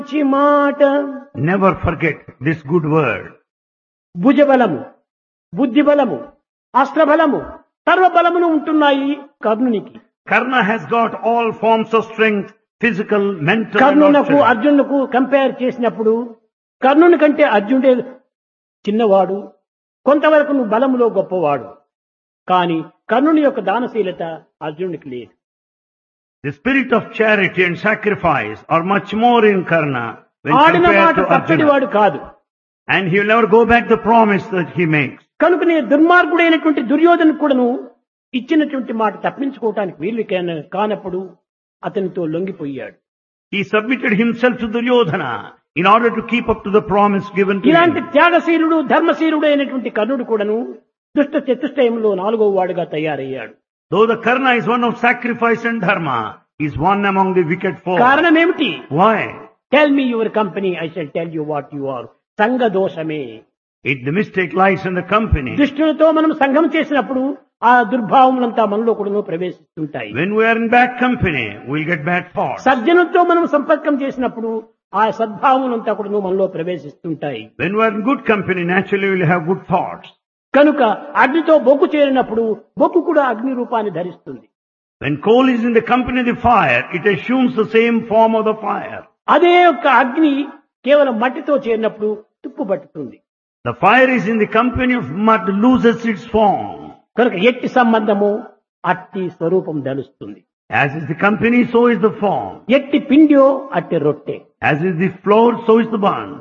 మంచి మాట Never forget this good word. భుజబలము బుద్ధిబలము అస్త్రబలము సర్వబలమును ఉంటున్నాయి కర్ణునికి Karna has got all forms of strength, physical, mental, and కర్ణునకు also- అర్జునుకు కంపేర్ చేసినప్పుడు కర్ణుని కంటే అర్జునుడే చిన్నవాడు కొంతవరకు నువ్వు బలములో గొప్పవాడు కానీ కర్ణుని యొక్క దానశీలత అర్జునుడికి లేదు The spirit of charity and sacrifice are much more in Karna when ఆడిన మాట compared to Arjuna. తప్పటివాడు కాదు And he will never go back the promise that he makes. కనుక నేను దుర్మార్గుడైనటువంటి దుర్యోధను కూడాను ఇచ్చినటువంటి మాట తప్పించుకోవటానికి వీలు కాన- కానప్పుడు అతనితో లొంగిపోయాడు He submitted himself to Duryodhana in order to keep up to the promise given to ఇలాంటి him. త్యాగశీలుడు ధర్మశీలుడు అయినటువంటి కర్ణుడు కూడాను దుష్ట చతుష్టయంలో నాలుగో వాడుగా తయారయ్యాడు Though the Karna is one of sacrifice and dharma, he is one among the wicked four. కారణం ఏమిటి Why? Tell me your company I shall tell you what you are సంఘ దోషమే It, the mistake lies in the company. దుష్టులతో మనం సంఘం చేసినప్పుడు ఆ దుర్భావములంతా మనలో కూడా ప్రవేశిస్తుంటాయి When we are in bad company, we'll get bad thoughts. సజ్జనులతో మనం సంపర్కం చేసినప్పుడు ఆ సద్భావములంతా కూడా మనలో ప్రవేశిస్తుంటాయి When we are in good company, naturally we'll have good thoughts. కనుక అగ్నితో బొగ్గు చేరినప్పుడు బొగ్గు కూడా అగ్ని రూపాన్ని ధరిస్తుంది When coal is in the company of the fire, it assumes the same form of the fire. అదే యొక్క అగ్ని కేవలం మట్టితో చేరినప్పుడు తుప్పు పట్టుతుంది The fire is in the company of mud, loses its form. కనుక ఎట్టి సంబంధము అట్టి స్వరూపం ధరుస్తుంది As is the company, so is the form. ఎట్టి పిండియో అట్టి రొట్టె As is the flour, so is the bun.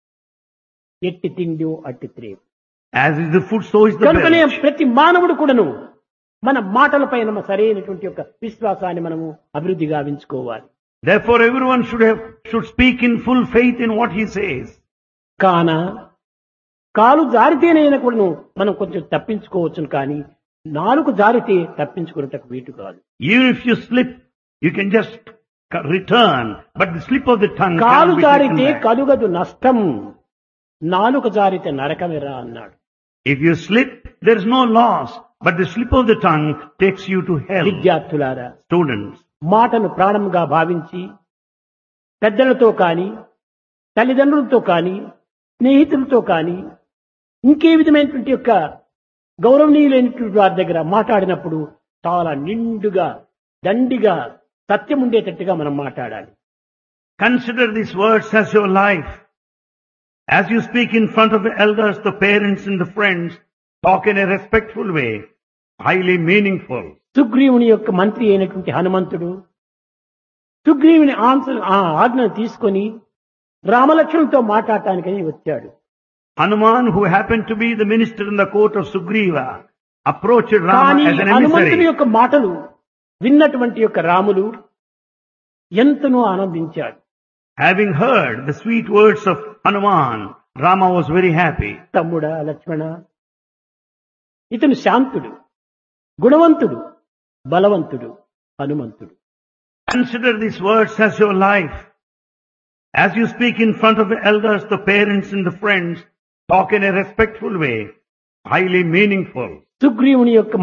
ఎట్టి తిండియో అట్టి త్రేపు As is the food, so is the కనుకనే belch. ప్రతి మానవుడు కూడాను మన మాటలపై మన సరైనటువంటి యొక్క విశ్వాసాన్ని మనము అభివృద్ధి గావించుకోవాలి Therefore, everyone should have, should speak in full faith in what he says. కాన కాలు జారితేనైనా కూడాను మనం కొంచెం తప్పించుకోవచ్చును కానీ నాలుగు జారితే తప్పించుకున్నటకు వీటు కాదు Even if you slip, you can just c- return, but the slip of the tongue కాలు can be taken జారితే back. కలుగదు నష్టం నాలుక జారితే నరకమిరా అన్నాడు If you slip, there is no loss, but the slip of the tongue takes you to hell. విద్యార్థులారా Students, మాటను ప్రాణంగా భావించి పెద్దలతో కాని తల్లిదండ్రులతో కాని స్నేహితులతో కాని ఇంకే విధమైనటువంటి యొక్క గౌరవనీయులైనటువంటి వారి దగ్గర మాట్లాడినప్పుడు చాలా నిండుగా దండిగా సత్యం ఉండేటట్టుగా మనం మాట్లాడాలి consider these words as your life. As you speak in front of the elders, the parents and the friends, talk in a respectful way, highly meaningful. సుగ్రీవుని యొక్క మంత్రి అయినటువంటి హనుమంతుడు సుగ్రీవుని ఆన్సర్ ఆ ఆజ్ఞను తీసుకొని రామలక్ష్మణులతో మాట్లాడటానికని వచ్చాడు Hanuman, who happened to be the minister in the court of Sugriva, approached కానీ Rama as an హనుమంతుని emissary. యొక్క మాటలు విన్నటువంటి యొక్క రాములు ఎంతనో ఆనందించాడు Having heard the sweet words of Hanuman, Rama was very happy. తమ్ముడా లక్ష్మణ ఇతను శాంతుడు గుణవంతుడు బలవంతుడు హనుమంతుడు Consider these words as your life. As you speak in front of the elders, the parents and the friends, talk in a respectful way, highly meaningful. సుగ్రీవుని యొక్క